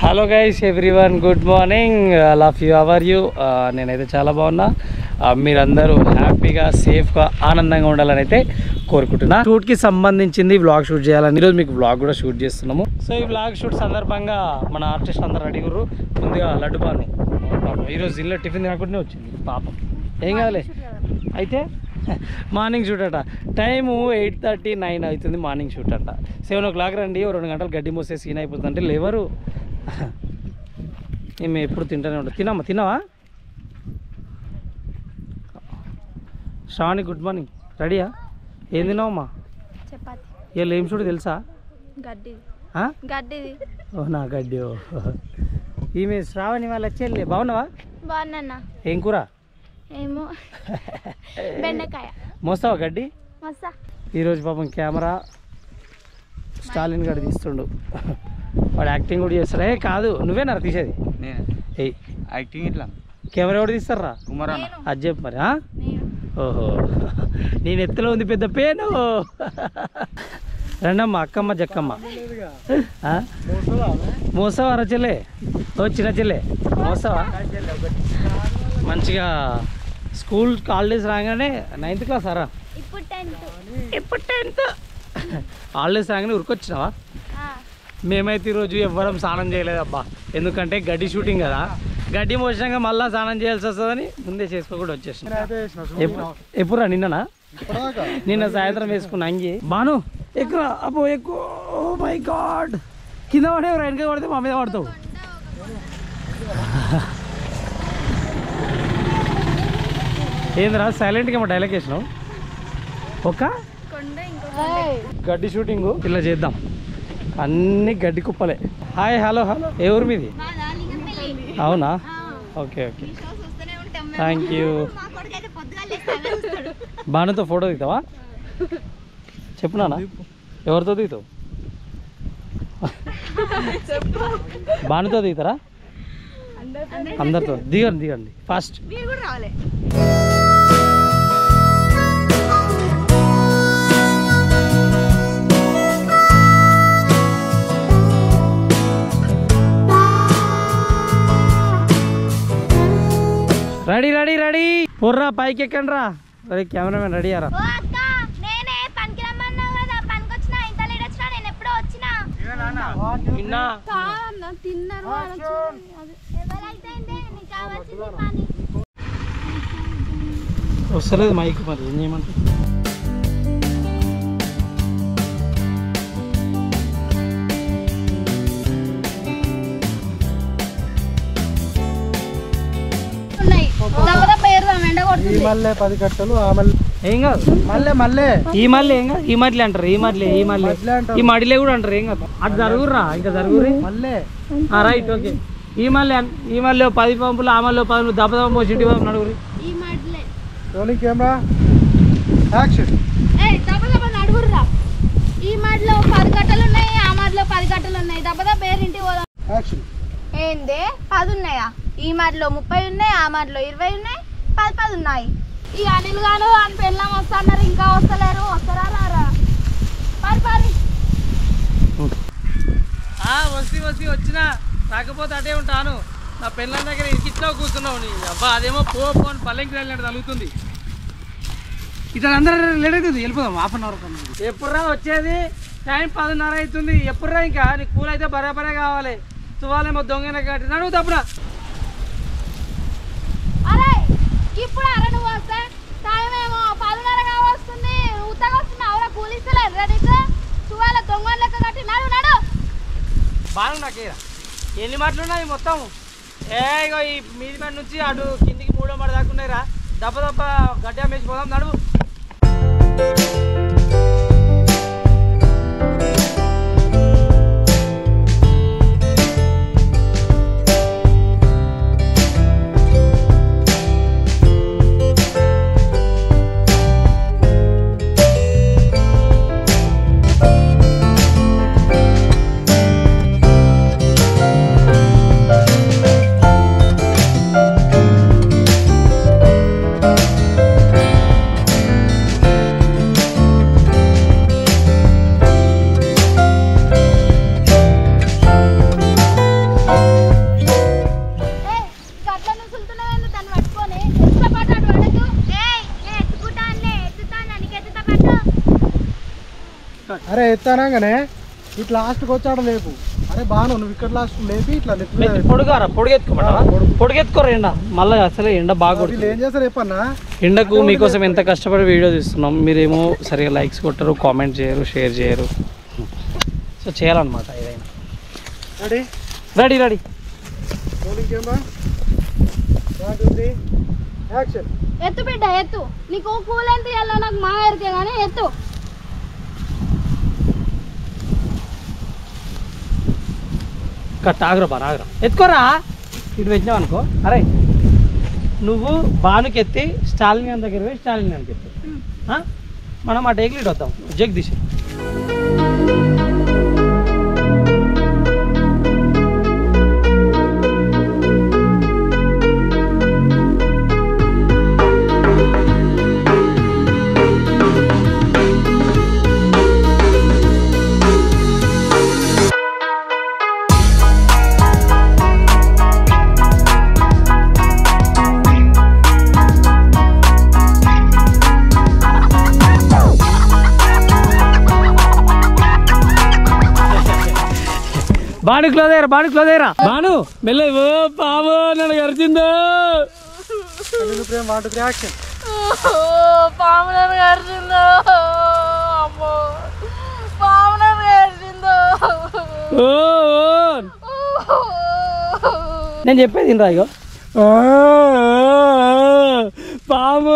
Hello guys everyone good morning love you our you నేనైతే చాలా బాగున్నా Uh, మీరందరూ హ్యాపీగా సేఫ్గా ఆనందంగా ఉండాలని అయితే కోరుకుంటున్నా షూట్కి సంబంధించింది వ్లాగ్ షూట్ చేయాలని ఈరోజు మీకు వ్లాగ్ కూడా షూట్ చేస్తున్నాము సో ఈ వ్లాగ్ షూట్ సందర్భంగా మన ఆర్టిస్ట్ అందరు రెడీ గుర్రు ముందుగా లడ్డు పాను పాపం ఈరోజు ఇల్లు టిఫిన్ తినకుండానే వచ్చింది పాపం ఏం కాదులే అయితే మార్నింగ్ షూట్ అట టైము ఎయిట్ థర్టీ నైన్ అవుతుంది మార్నింగ్ షూట్ అంట సెవెన్ ఓ క్లాక్ రండి ఓ రెండు గంటలు గడ్డి మోసే సీన్ అయిపోతుంది అంటే లేవరు మేము ఎప్పుడు తింటూనే ఉంటాం తినమ్మా తినవా శ్రావణి గుడ్ మార్నింగ్ రెడీయా ఏం తిన్నావమ్మా చపాతి వీళ్ళు ఏం షూట్ తెలుసా గడ్డిది ఆ? గడ్డిది ఓ నా గడ్డి ఓ ఈమె శ్రావణి వాళ్ళ చెల్లి బాగున్నావా బాగున్నా ఏం కూర ఏమో బెండకాయ మోస్తావా గడ్డి మస్తా ఈరోజు పాపం కెమెరా స్టాలిన్ గడి తీస్తుండు వాడు యాక్టింగ్ కూడా చేస్తాడు ఏ కాదు నువ్వేనా తీసేది నేను ఏయ్ యాక్టింగ్ ఇట్లా కెమెరా కూడా తీస్తారా కుమారాన్న అది చెప్పు మరి ఆ? నేను ఓహో నేను ఎత్తులో ఉంది పెద్ద పేను రండమ్మ అక్కమ్మ జక్కమ్మ ఆ? మోసావా రా చెల్లె ఓ చిన్న చెల్లె మోసావా మంచిగా స్కూల్ హాలిడేస్ రాగానే నైన్త్ క్లాస్ అరా ఇప్పుడు టెన్త్ ఇప్పుడు టెన్త్ హాలిడేస్ రాగానే ఉరికొచ్చినావా మేమైతే ఈరోజు ఎవ్వరం స్నానం చేయలేదబ్బా ఎందుకంటే గడ్డి షూటింగ్ కదా గడ్డి మోసినాక మళ్ళీ స్నానం చేయాల్సి వస్తుందని ముందే చేసుకోకుండా వచ్చేసిన ఎప్పుడురా నిన్ననా నిన్న సాయంత్రం వేసుకున్నా అంగి బాను ఎక్కువ అబ్బో ఎక్కువ ఓ మై గాడ్ కింద పడే వెనక పడితే మా మీద పడతావు ఏందిరా సైలెంట్గా మా డైలాగ్ వేసినావు ఒక కొండ ఇంకో గడ్డి షూటింగ్ ఇలా చేద్దాం అన్ని గడ్డి కుప్పలే హాయ్ హలో హలో ఏ ఊరు మీది అవునా ఓకే ఓకే థ్యాంక్ యూ బాణుతో ఫోటో దిగుతావా చెప్పు నాన్న ఎవరితో దిగుతావు బాణుతో దిగుతారా అందరితో దిగండి దిగండి ఫాస్ట్ మీరు కూడా రావాలి రెడీ రెడీ రెడీ పొర్రా పైకి ఎక్కండి రా అరే కెమెరామెన్ రెడీ అరా ఓ అక్క నేనే పనికి రమ్మన్నావు కదా పనికి వచ్చినా ఇంత లేట్ వచ్చినా నేను ఎప్పుడో వచ్చినా నిన్న కాదన్న తిన్నారు ఎవరైతే నీకు కావాల్సింది పని వస్తలేదు మైక్ మరి ఏం చేయమంటారు ఉన్నాయి దెబ్బ పేరు ఎండ కొడుతుంది మళ్ళీ పది కట్టలు ఆ మళ్ళీ ఏం కాదు మళ్ళీ మళ్ళీ ఈ మళ్ళీ ఏం కాదు ఈ మళ్ళీ అంటారు ఈ మళ్ళీ ఈ మళ్ళీ మళ్ళీ అంటారు. ఈ మడిలే కూడా అంటారు ఏం కాదు అటు జరుగుర్రా ఇంకా జరుగురి మళ్ళీ రైట్ ఓకే ఈ మళ్ళీ అన్- ఈ మళ్ళీ ఓ పది పంపులు ఆ మళ్ళీ ఓ పది దెబ్బ దెబ్బ పోసి ఇంటి పంపు నడుగురి ఈ మాటలే రోలింగ్ కెమెరా యాక్షన్ ఏయ్ దెబ్బ దెబ్బ నడుగురురా ఈ మాటలో పది గంటలు ఉన్నాయి ఆ మాటలో పది గంటలు ఉన్నాయి దెబ్బ దెబ్బ పేరింటి పోదాం యాక్షన్ ఏంది పది ఉన్నాయా ఈ మాటలో ముప్పై ఉన్నాయి ఆ మాటలో ఇరవై ఉన్నాయి పది పది ఉన్నాయి ఈ అనిల్ గారు అని పెళ్ళాం వస్తున్నారు ఇంకా వస్తలేరు వస్తారా రారా పది పది వసి వసి వచ్చినా రాకపోతే అటే ఉంటాను నా పెళ్ళ దగ్గర ఇరికిచ్చినావు కూర్చున్నావు నీ అబ్బా అదేమో పో పో అని పల్లెంకి వెళ్ళినట్టు తగులుతుంది ఇతను అందరూ లేట్ అవుతుంది వెళ్ళిపోదాం హాఫ్ అన్ అవర్ ఎప్పుడురా వచ్చేది టైం పదిన్నర అవుతుంది ఎప్పుడురా ఇంకా నీకు కూల్ అయితే బరాబరే కావాలి తువాలేమో దొంగనే కట్టి నడువు తప్పురా అరే ఇప్పుడు అరే నువ్వు వస్తే టైం ఏమో పదిన్నర కావస్తుంది ఉత్తగా వస్తుంది అవరా కూలిస్తలేదు రా నీకు తువాల దొంగ లెక్క కట్టి నడు నడు బాగా నాకు ఎన్ని మాటలు ఉన్నాయి మొత్తం ఏ ఇగో ఈ మీది మీద నుంచి అటు కిందికి మూడో మాట దాకా ఉన్నాయిరా దెబ్బ దెబ్బ గడ్డ మేసి పోదాం నడువు ఆ అరే ఎత్తానంగానే ఇట్లా లాస్ట్కి వచ్చాడు లేపు అరే బాను నువ్వు ఇక్కడ లాస్ట్ లేపి ఇట్లా నెత్తి మీద పెట్టు. పొడుగారా పొడిగెత్తుకోమంటారా పొడిగెత్తుకోరా ఎండ మళ్ళీ అసలే ఎండ బాగా వీళ్ళు కొడుతుంది ఏం చేస్తారు చెప్పన్నా ఎండకు మీకోసం ఎంత కష్టపడి వీడియో తీస్తున్నాం మీరేమో సరిగా లైక్స్ కొట్టరు కామెంట్ చేయరు షేర్ చేయరు సో చేయాలన్నమాట ఏదైనా ready ready ready rolling camera one two three action ఎత్తు బిడ్డ ఎత్తు నీకు కూల్ ఎంత ఇవ్వాలో నాకు మా ఎరికే కానీ ఎత్తు కట్ ఆగ్రా బాగా ఆగ్రా ఎత్తుకోరా ఇటు పెట్టినావు అనుకో అరే నువ్వు బానుకి ఎత్తి స్టాలిన్ గారి దగ్గర పోయి స్టాలిన్ గారికి ఎత్తు ఆ? మనం ఆ టేకులు ఇటు వద్దాం జగదీష్ బాను క్లోజ్ అయ్యారా బాను క్లోజ్ అయ్యారా బాను మెల్ల ఓ పాము నన్ను గరిచిందో నేను Prema one two three action పాములను కరిచిందో అమ్మో పాములను కరిచిందో ఓ ఓ. నేను చెప్పేది రా ఇగో ఆ, పాము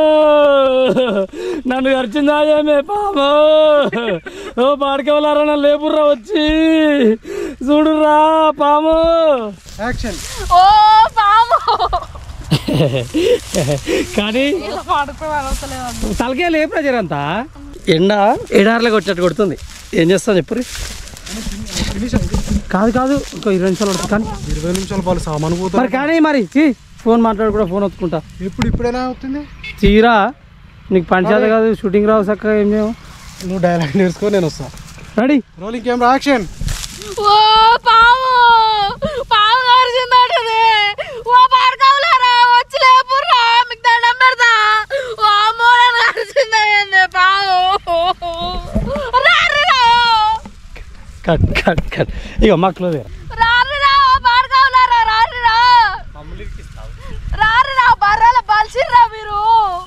నన్ను గరిచిందా ఏమే పాము ఓ పాడకెవలారా నన్ను లేపుర్రా వచ్చి చూడురా పాము యాక్షన్ ఓ పాము కానీ ఇలా పడుకోవాలి అవసరం తలకే లేపురా జరంతా ఎండ ఎడార్లకు వచ్చేట్టు కొడుతుంది ఏం చేస్తాను చెప్పు ఫినిష్ కాదు కాదు ఇంకో ఇరవై నిమిషాలు పడుతుంది కానీ ఇరవై నిమిషాల పాలు సామాను మరి పోతారు కానీ మరి చీ, ఫోన్ మాట్లాడు కూడా ఫోన్ ఒత్తుకుంటా ఇప్పుడు ఇప్పుడైనా అవుతుంది తీరా నీకు పంచాయతీ కాదు షూటింగ్ రావు చక్కగా ఏం చేయవు నువ్వు డైలాగ్ నేర్చుకో నేను వస్తా రెడీ రోలింగ్ కెమెరా యాక్షన్ ఓ పాము పాము కరిచిందటది ఓ పాడకవులారా వచ్చి లేపుర్రా మీకు దండం పెడతా ఓ మూడని కరిచిందండి పాము రారిరా కట్ కట్ కట్ ఇక మా క్లోజ్ రారిరా ఓ పాడకవులారా రారిరా రారిరా బర్రెల బలిసిర్రా మీరు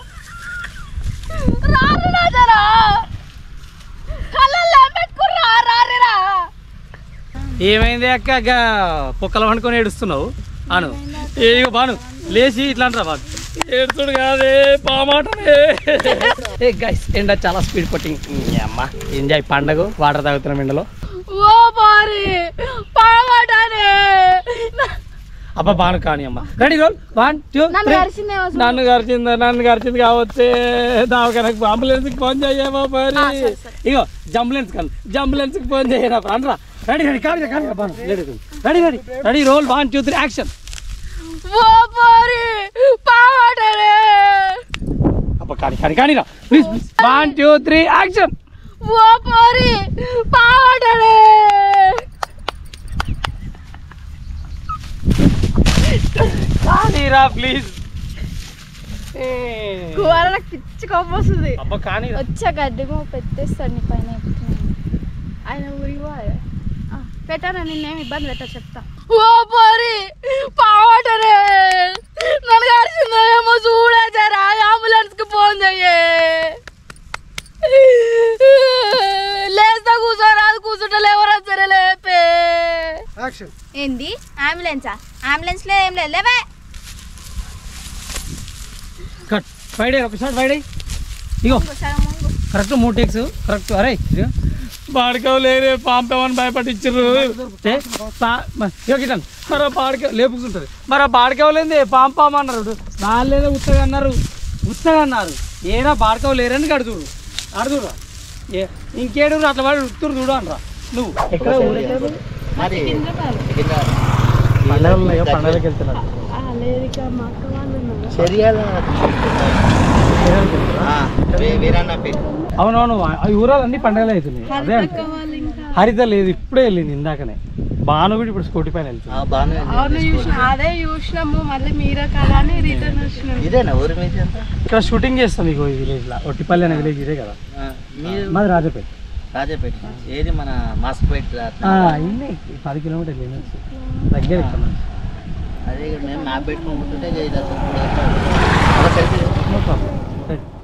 రారిరా జరా కళ్ళల్లో పెట్టుకుర్రా రారిరా ఏమైంది అక్క గా పొక్కల వండుకొని ఏడుస్తున్నావు అను ఇక బాను లేచి ఇట్లా అంటారా బాను ఏడుతుడు కాదే పామాటనే ఏ గైస్ ఎండ చాలా స్పీడ్ పట్టింగ్ అమ్మ ఎంజాయ్ పండగ వాటర్ తాగుతున్నాం ఎండలో ఓ బారి పావటానే అబ్బా బాను కానీ అమ్మ రెడీ రోల్ వన్ టూ నన్ను కరిచిందేమో చూడు. నన్ను గరిచింది నన్ను గరిచింది కావచ్చే దావకనకు అంబులెన్స్ కి ఫోన్ చేయమా మరి ఆ, సరే, సరే. ఇగో జంబులెన్స్ కానీ జంబులెన్స్ కి ఫోన్ చేయరా అనరా రెడీ రెడీ కానీ కానీ Banu ready ready ready roll one two three action ఓ బారి పావటానే అబ్బా కానీ కానీ కానీ రా please please one two three action ఓ బారి పావటానే కానీ రా ప్లీజ్ కూర నాకు పిచ్చి కోపం వస్తుంది అబ్బా కానీ రా. వచ్చా గడ్డిమో పెట్టేస్తాడు నీ పైన ఎక్కుతున్నాను. ఆయన ఊరికి పోవాలి ఆ, పెట్టాను నిన్నేం ఇబ్బంది పెట్టా చెప్తా ఓ పోరి పావటరే నన్ను కలిసిందో ఏమో చూడే జరా అంబులెన్స్ కి ఫోన్ చెయ్యే లేస్తా కూర్చోరాదు కూర్చుంటే ఎవరు సరే లేపే యాక్షన్ ఏంది అంబులెన్సా అంబులెన్స్ లో ఏం లేదు లేవే కట్ ఫైవ్ డే ఒకసారి ఫైవ్ డే ఇగో కరెక్ట్ మూడు టేక్స్ కరెక్ట్ అరే పాడకవు లేరే పాంపేమని భయపట్టించరు కిటన్ మరి ఆ పాడక లేపుకుంటుంది మరి ఆ పాడకవు లేదే పాం పాం అన్నారు వాళ్ళేదో ఉత్తగా అన్నారు ఉత్తగా అన్నారు ఏడా పాడకవు లేరని కడుతురు అడుగురా ఏ ఇంకేడు అట్లా వాడు ఉత్తరు చూడు అనరా నువ్వు ఎక్కడ ఊరేగింపు? పండగలు ఉన్నాయో పండగలకి వెళ్తున్నాడు అవునవును ఆ ఊరాలన్నీ పండగలు అవుతున్నాయి అదే అంటే. హరిత లేదు ఇప్పుడే వెళ్ళింది ఇందాకనే బాను కూడా ఇప్పుడు స్కూటీ పైన వెళ్తుంది అవును చూసిన అదే చూసినాము మళ్ళీ మీరే కదా అని రిటర్న్ వచ్చినాము ఇదేనా ఊరి మీద ఇక్కడ షూటింగ్ చేస్తాం మీకు ఈ విలేజ్ లో ఒట్టిపల్లి అనే విలేజ్ ఇదే కదా మాది రాజపేట రాజాపేట ఏది మన మాస్క్పేట ఇన్ని పది కిలోమీటర్లు వెళ్ళొచ్చు దగ్గర ఇక్కడ నుంచి అదే ఇక్కడ మేము మ్యాప్ పెట్టుకుంటుంటే ఇది అసలు కూడా- ఒక సెల్ఫీ No problem. Right.